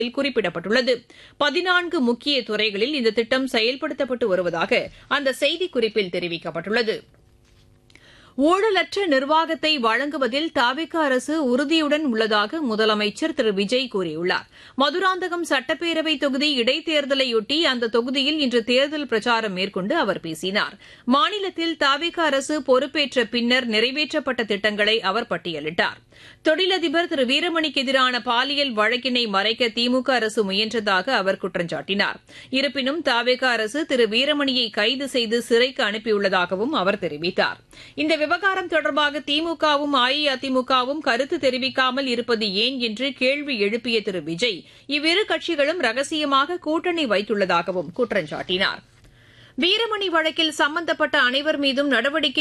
குறிப்பிடப்பட்டுள்ளது பதினான்கு முக்கிய துறைகளில் இந்த திட்டம் செயல்படுத்தப்பட்டு வருவதாக அந்த செய்திக்குறிப்பில் தெரிவிக்கப்பட்டுள்ளது ஊழலற்ற நிர்வாகத்தை வழங்குவதில் தாவிக அரசு உறுதியுடன் உள்ளதாக முதலமைச்சர் திரு விஜய் கூறியுள்ளார் மதுராந்தகம் சட்டப்பேரவை தொகுதி இடைத்தேர்தலையொட்டி அந்த தொகுதியில் இன்று தேர்தல் பிரச்சாரம் மேற்கொண்டு அவர் பேசினார் மாநிலத்தில் தாவிக அரசு பொறுப்பேற்ற பின்னர் நிறைவேற்றப்பட்ட திட்டங்களை அவர் பட்டியலிட்டார் தொழிலதிபர் திரு வீரமணிக்கு எதிரான பாலியல் வழக்கினை மறைக்க திமுக அரசு முயன்றதாக அவர் குற்றம் சாட்டினார் இருப்பினும் தாவேக அரசு திரு வீரமணியை கைது செய்து சிறைக்கு அனுப்பியுள்ளதாகவும் அவர் தெரிவித்தார் இந்த விவகாரம் தொடர்பாக திமுகவும் அஇஅதிமுகவும் கருத்து தெரிவிக்காமல் இருப்பது ஏன் என்று கேள்வி எழுப்பிய திரு விஜய் இவ்விரு கட்சிகளும் ரகசியமாக கூட்டணி வைத்துள்ளதாகவும் குற்றம் சாட்டினார் வீரமணி வழக்கில் சம்பந்தப்பட்ட அனைவர் மீதும் நடவடிக்கை